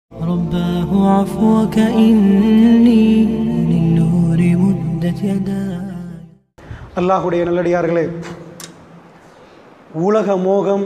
رباه عفوك إني للنور مدت يداي அல்லாஹுடைய நல்லடியார்களே உலக மோகம்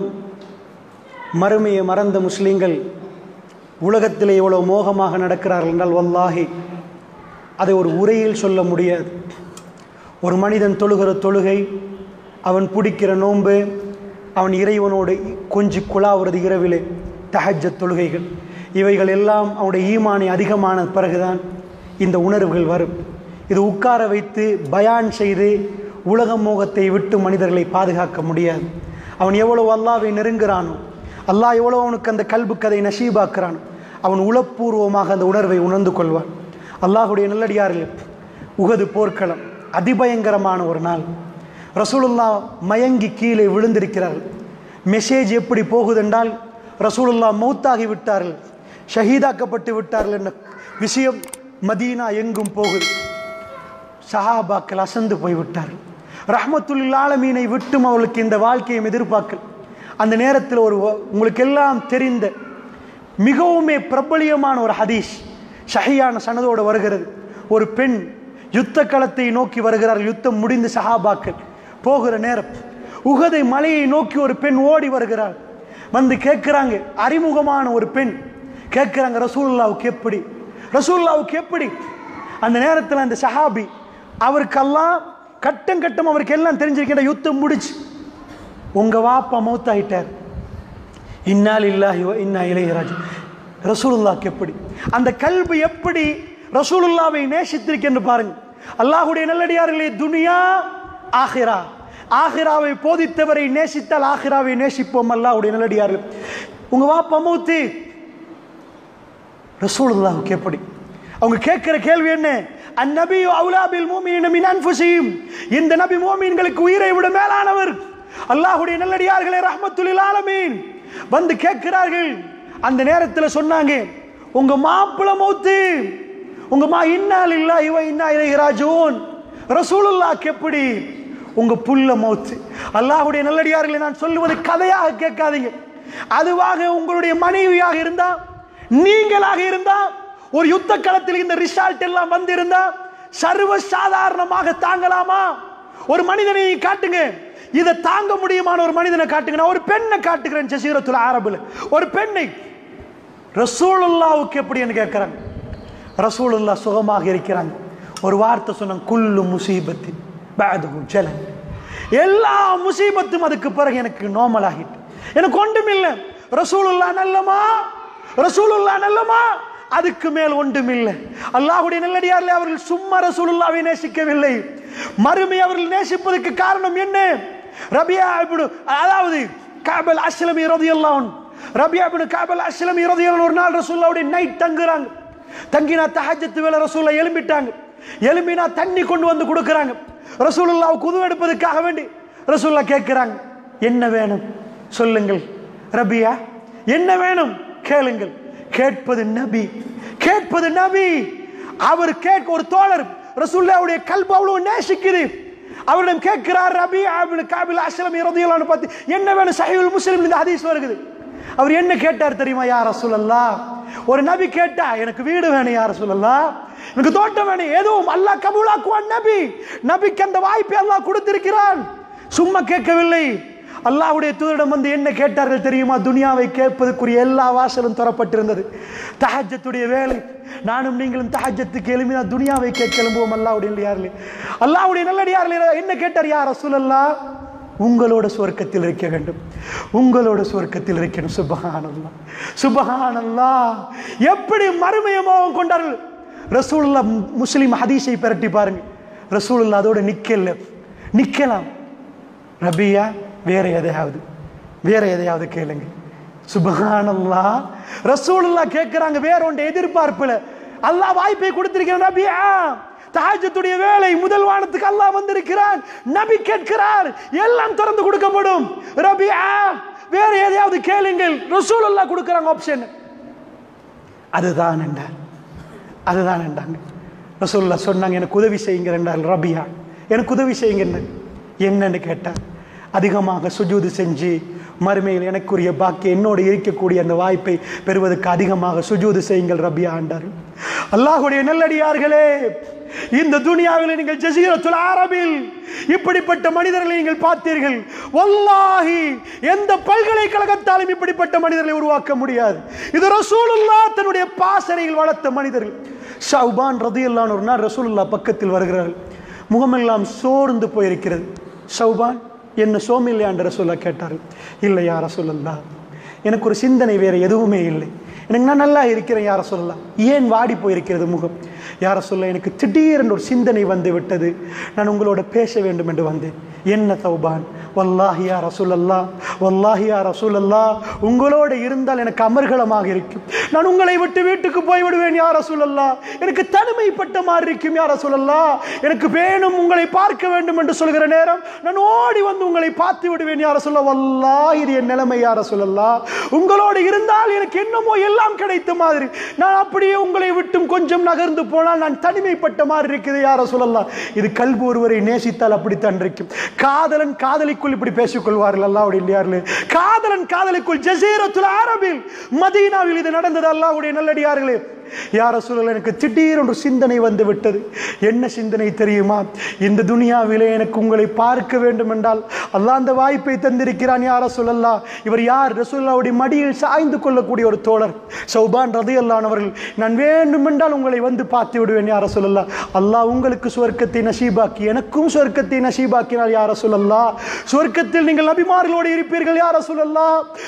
மறுமையை மறந்த முஸ்லீம்கள் உலகத்திலே எவ்வளோ மோகமாக நடக்கிறார்கள் என்றால் வல்லாஹி அதை ஒரு உரையில் சொல்ல முடியாது ஒரு மனிதன் தொழுகிற தொழுகை அவன் பிடிக்கிற நோன்பு அவன் இறைவனோடு கொஞ்சி குழாவுறது இரவிலே தஹஜ்ஜத் தொழுகைகள் இவைகள் எல்லாம் அவனுடைய ஈமானை அதிகமான பிறகுதான் இந்த உணர்வுகள் வரும் இது உட்கார வைத்து பயான் செய்து உலக மோகத்தை விட்டு மனிதர்களை பாதுகாக்க முடியாது அவன் எவ்வளவு அல்லாவை நெருங்குறானோ அல்லாஹ் எவ்வளோ அவனுக்கு அந்த கல்பு கதை நசீபாக்குறானோ அவன் உளப்பூர்வமாக அந்த உணர்வை உணர்ந்து கொள்வான் அல்லாஹுடைய நல்லடியார்கள் உகது போர்க்களம் அதிபயங்கரமான ஒரு நாள் ரசூலுல்லா மயங்கி கீழே விழுந்திருக்கிறார்கள் மெசேஜ் எப்படி போகுதென்றால் ரசூலுல்லா மௌத்தாகி விட்டார்கள் ஷஹீதாக்கப்பட்டு விட்டார்கள் என்ற விஷயம் மதீனா எங்கும் போகுது சஹாபாக்கள் அசந்து போய்விட்டார்கள் ரஹ்மத்துல் ஆலமீனை விட்டும் அவர்களுக்கு இந்த வாழ்க்கையை எதிர்பார்க்கல் அந்த நேரத்தில் ஒரு உங்களுக்கு எல்லாம் தெரிந்த மிகவுமே பிரபலியமான ஒரு ஹதீஸ் ஷஹியான சனதோடு வருகிறது ஒரு பெண் யுத்த களத்தை நோக்கி வருகிறார்கள் யுத்தம் முடிந்து சஹாபாக்கள் போகிற நேரம் உகதை மலையை நோக்கி ஒரு பெண் ஓடி வருகிறாள் வந்து கேட்குறாங்க அறிமுகமான ஒரு பெண் கேட்குறாங்க ரசூல்லாவுக்கு எப்படி ரசூல்லாவுக்கு எப்படி அந்த நேரத்தில் அந்த சஹாபி அவருக்கெல்லாம் கட்டம் கட்டம் அவருக்கு எல்லாம் தெரிஞ்சிருக்கிற யுத்தம் முடிச்சு உங்க வாப்பா மௌத்தாயிட்டார் இன்னால் இல்லாஹி வ இன்னா இளையராஜ் ரசூலுல்லாக்கு எப்படி அந்த கல்வி எப்படி ரசூலுல்லாவை நேசித்திருக்கென்று பாருங்க அல்லாஹுடைய நல்லடியார்களே துனியா ஆஹிரா ஆஹிராவை போதித்தவரை நேசித்தால் ஆஹிராவை நேசிப்போம் அல்லாஹுடைய நல்லடியார்கள் உங்க வாப்பா மௌத்து ரசூலுல்லாவுக்கு எப்படி அவங்க கேட்கிற கேள்வி என்ன அந்நபி அவுலாபில் மூமியின் மின் அன்ஃபுசியும் இந்த நபி மூமின்களுக்கு உயிரை விட மேலானவர் அல்லாஹுடைய நல்லடியார்களே ரஹ்மத்துலில் ஆலமீன் வந்து கேட்கிறார்கள் அந்த நேரத்தில் சொன்னாங்க உங்க மாப்பிள மௌத்து உங்க மா இன்னால் இல்லா இவ இன்னா இறைராஜோன் ரசூலுல்லாக்கு எப்படி உங்க புல்ல மௌத்து அல்லாஹுடைய நல்லடியார்களை நான் சொல்லுவது கதையாக கேட்காதீங்க அதுவாக உங்களுடைய மனைவியாக இருந்தா நீங்களாக இருந்தா ஒரு யுத்த களத்தில் இந்த ரிசால்ட் எல்லாம் வந்திருந்தா சர்வ சாதாரணமாக தாங்கலாமா ஒரு மனிதனை காட்டுங்க இதை தாங்க முடியுமான ஒரு மனிதனை காட்டுங்க நான் ஒரு பெண்ணை காட்டுகிறேன் ஜசீரத்துல ஆரம்புல ஒரு பெண்ணை ரசூலுல்லாவுக்கு எப்படின்னு கேட்கிறாங்க ரசூலுல்லா சுகமாக இருக்கிறாங்க ஒரு வார்த்தை சொன்னாங்க குல்லு முசீபத்தின் பேதுகும் ஜலன் எல்லா முசீபத்தும் அதுக்கு பிறகு எனக்கு நார்மல் ஆகிட்டு எனக்கு ஒன்றும் இல்லை ரசூலுல்லா நல்லமா ரசூலுல்லா நல்லமா அதுக்கு மேல் ஒன்றும் இல்லை அல்லாஹுடைய நல்லடியாரில் அவர்கள் சும்மா ரசூலுல்லாவை நேசிக்கவில்லை மறுமை அவர்கள் நேசிப்பதற்கு காரணம் என்ன ரபியா இப்படி அதாவது காபல் அஸ்லமி ரதியல்லான் ரபியா இப்படி காபல் அஸ்லமி ரதியல்லான் ஒரு நாள் ரசூல்லாவுடைய நைட் தங்குறாங்க தங்கினா தஹஜத்து வேலை ரசூல்லா எழும்பிட்டாங்க எழும்பினா தண்ணி கொண்டு வந்து கொடுக்குறாங்க ரசூலுல்லாவுக்கு உதவு எடுப்பதற்காக வேண்டி ரசூல்லா கேட்கிறாங்க என்ன வேணும் சொல்லுங்கள் ரபியா என்ன வேணும் கேளுங்கள் கேட்பது நபி கேட்பது நபி அவர் கேட்க ஒரு தோழர் ரசூல்லாவுடைய கல்பு அவ்வளவு நேசிக்குது அவரிடம் கேட்கிறார் ரபி ஆபின் காபில் அஸ்லம் இறதியலான்னு பார்த்து என்ன வேணும் சஹீல் முஸ்லிம் இந்த ஹதீஸ் வருகுது அவர் என்ன கேட்டார் தெரியுமா யார் ரசூலல்லா ஒரு நபி கேட்டா எனக்கு வீடு வேணும் யார் ரசூலல்லா எனக்கு தோட்டம் வேணும் எதுவும் அல்லாஹ் கபூலாக்குவான் நபி நபிக்கு அந்த வாய்ப்பை அல்லாஹ் கொடுத்திருக்கிறான் சும்மா கேட்கவில்லை அல்லாஹ்வுடைய தூதரிடம் வந்து என்ன கேட்டார்கள் தெரியுமா துனியாவை கேட்பதற்குரிய எல்லா வாசலும் தரப்பட்டிருந்தது தஹஜத்துடைய வேலை நானும் நீங்களும் தஹஜத்துக்கு எழுப்பினா துனியாவை கேட்க எழும்புவோம் அல்லாவுடைய இல்லையார்களே அல்லாவுடைய நல்லடியார்களே என்ன கேட்டார் யார் ரசூலல்லா உங்களோட சுவர்க்கத்தில் இருக்க வேண்டும் உங்களோட சுவர்க்கத்தில் இருக்கணும் சுபஹானல்லா சுபஹானல்லா எப்படி மறுமயமாகவும் கொண்டார்கள் ரசூலுல்லா முஸ்லிம் ஹதீஸை பிரட்டி பாருங்க ரசூலுல்லா அதோட நிக்கல நிக்கலாம் ரபியா வேற எதையாவது வேற எதையாவது கேளுங்க சுபஹானல்லா ரசூலுல்லா கேட்கிறாங்க வேற ஒன்று எதிர்பார்ப்புல அல்லாஹ் வாய்ப்பை கொடுத்திருக்கிறான் ரபியா தஹஜத்துடைய வேலை முதல் வானத்துக்கு அல்லாஹ் வந்திருக்கிறான் நபி கேட்கிறார் எல்லாம் திறந்து கொடுக்கப்படும் ரபியா வேற எதையாவது கேளுங்கள் ரசூலுல்லா கொடுக்குறாங்க ஆப்ஷன் அதுதான் என்றார் அதுதான் என்றாங்க ரசூல்லா சொன்னாங்க எனக்கு உதவி செய்யுங்க என்றார் ரபியா எனக்கு உதவி செய்யுங்க என்னன்னு கேட்டார் அதிகமாக சுஜூது செஞ்சு மறுமையில் எனக்குரிய பாக்கியம் என்னோடு இருக்கக்கூடிய அந்த வாய்ப்பை பெறுவதற்கு அதிகமாக சுஜூது செய்யுங்கள் ரபி ஆண்டார்கள் அல்லாஹுடைய நல்லடியார்களே இந்த துனியாவில் நீங்கள் ஜசீரத்துல் அரபில் இப்படிப்பட்ட மனிதர்களை நீங்கள் பார்த்தீர்கள் வல்லாஹி எந்த பல்கலைக்கழகத்தாலும் இப்படிப்பட்ட மனிதர்களை உருவாக்க முடியாது இது ரசூலுல்லா தன்னுடைய பாசறையில் வளர்த்த மனிதர்கள் ஷவுபான் ரதியல்லான் ஒரு நாள் ரசூலுல்லா பக்கத்தில் வருகிறார்கள் முகமெல்லாம் சோர்ந்து போயிருக்கிறது ஷவுபான் என்ன சோமில்லையா என்ற ரசூல்லா கேட்டார்கள் இல்லை யார சொல்லல்லா எனக்கு ஒரு சிந்தனை வேற எதுவுமே இல்லை எனக்கு நான் நல்லா இருக்கிறேன் யார சொல்லலாம் ஏன் வாடி போயிருக்கிறது முகம் யார சொல்ல எனக்கு திடீரென்று ஒரு சிந்தனை வந்து விட்டது நான் உங்களோட பேச வேண்டும் என்று வந்தேன் என்ன தௌபான் வல்லாஹி யா ரசூலல்லா வல்லாஹி யா ரசூலல்லா உங்களோட இருந்தால் எனக்கு அமர்கலமாக இருக்கும் நான் உங்களை விட்டு வீட்டுக்கு போய் விடுவேன் யா ரசூலல்லா எனக்கு தனிமைப்பட்ட மாதிரி இருக்கும் யா ரசூலல்லா எனக்கு வேணும் உங்களை பார்க்க வேண்டும் என்று சொல்கிற நேரம் நான் ஓடி வந்து உங்களை பார்த்து விடுவேன் யார சொல்ல வல்லா இது என் நிலைமை யார சொல்லல்லா உங்களோடு இருந்தால் எனக்கு என்னமோ எல்லாம் கிடைத்த மாதிரி நான் அப்படியே உங்களை விட்டும் கொஞ்சம் நகர்ந்து போனால் நான் தனிமைப்பட்ட மாதிரி இருக்குது யார சொல்லலாம் இது கல்வி ஒருவரை நேசித்தால் அப்படித்தான் இருக்கும் காதலன் காதலிக்குள் இப்படி பேசிக் கொள்வார்கள் அல்லாவுடைய இல்லையார்களே காதலன் காதலிக்குள் ஜசீரத்துல் அரபில் மதீனாவில் இது நடந்தது அல்லாவுடைய நல்லடியார்களே யார சூழல் எனக்கு திடீரென்று சிந்தனை வந்து விட்டது என்ன சிந்தனை தெரியுமா இந்த துனியாவிலே எனக்கு உங்களை பார்க்க வேண்டும் என்றால் அல்லாஹ் அந்த வாய்ப்பை தந்திருக்கிறான் யார சொல்லல்லா இவர் யார் ரசூல்லாவுடைய மடியில் சாய்ந்து கொள்ளக்கூடிய ஒரு தோழர் சௌபான் ரதி அல்லானவர்கள் நான் வேண்டும் என்றால் உங்களை வந்து பார்த்து விடுவேன் யார சொல்லல்லா அல்லாஹ் உங்களுக்கு சுவர்க்கத்தை நசீபாக்கி எனக்கும் சுவர்க்கத்தை நசீபாக்கினால் யார சொல்லல்லா சுவர்க்கத்தில் நீங்கள் நபிமார்களோடு இருப்பீர்கள் யார சொல்லல்லா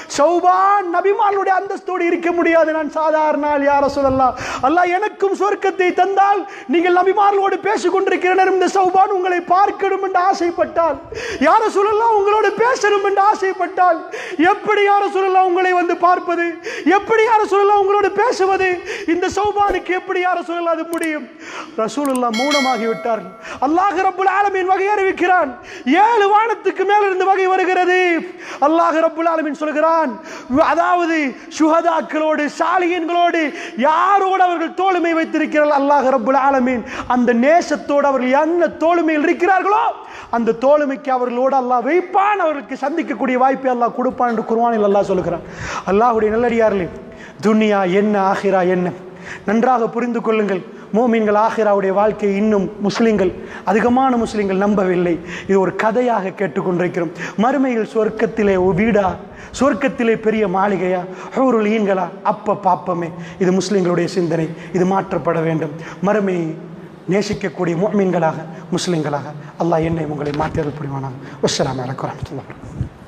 சௌபான் நபிமார்களுடைய அந்தஸ்தோடு இருக்க முடியாது நான் சாதாரண ஆள் யார சொல்லலாம் அல்லாஹ் எனக்கும் சொர்க்கத்தை தந்தால் நீங்கள் நபிமார்களோடு பேசிக் கொண்டிருக்கிற நேரம் இந்த சௌபான் உங்களை பார்க்கணும் என்று ஆசைப்பட்டால் யார சொல்லலாம் உங்களோடு பேசணும் என்று ஆசைப்பட்டால் எப்படி யார சொல்லலாம் உங்களை வந்து பார்ப்பது எப்படி யார சொல்லலாம் உங்களோடு பேசுவது இந்த சௌபானுக்கு எப்படி யார சொல்லலாம் அது முடியும் ரசூலுல்லா மௌனமாகி விட்டார்கள் அல்லாஹ் ரப்புல் ஆலமீன் வகை அறிவிக்கிறான் ஏழு வானத்துக்கு மேல இருந்து வகை வருகிறது அல்லாஹ் ரப்புல் ஆலமீன் சொல்கிறான் அதாவது சுஹதாக்களோடு சாலியன்களோடு யாரோடு அவர்கள் தோளுமை வைத்திருக்கிறார்கள் அல்லாஹ் ரப்புல் ஆலமீன் அந்த நேசத்தோடு அவர்கள் என்ன தோளுமையில் இருக்கிறார்களோ அந்த தோளுமைக்கு அவர்களோடு அல்லாஹ் வைப்பான் அவர்களுக்கு சந்திக்கக்கூடிய வாய்ப்பை அல்லாஹ் கொடுப்பான் என்று குர்ஆனில் அல்லாஹ் சொல்கிறான் அல்லாஹ்வுடைய நல்லடியார்களே துனியா என்ன ஆகிரா என்ன நன்றாக புரிந்து கொள்ளுங்கள் மோமீன்கள் ஆஹிராவுடைய வாழ்க்கை இன்னும் முஸ்லிம்கள் அதிகமான முஸ்லிம்கள் நம்பவில்லை இது ஒரு கதையாக கேட்டுக்கொண்டிருக்கிறோம் மறுமையில் சொர்க்கத்திலே ஒரு வீடா சொர்க்கத்திலே பெரிய மாளிகையா ஹூருல் ஈன்களா அப்ப பாப்பமே இது முஸ்லிம்களுடைய சிந்தனை இது மாற்றப்பட வேண்டும் மறுமையை நேசிக்கக்கூடிய மோமீன்களாக முஸ்லிம்களாக அல்லாஹ் என்னை உங்களை மாற்றியது புரிவானாக வஸ்ஸலாமு அலைக்கும் வரஹ்மத்துல்லாஹி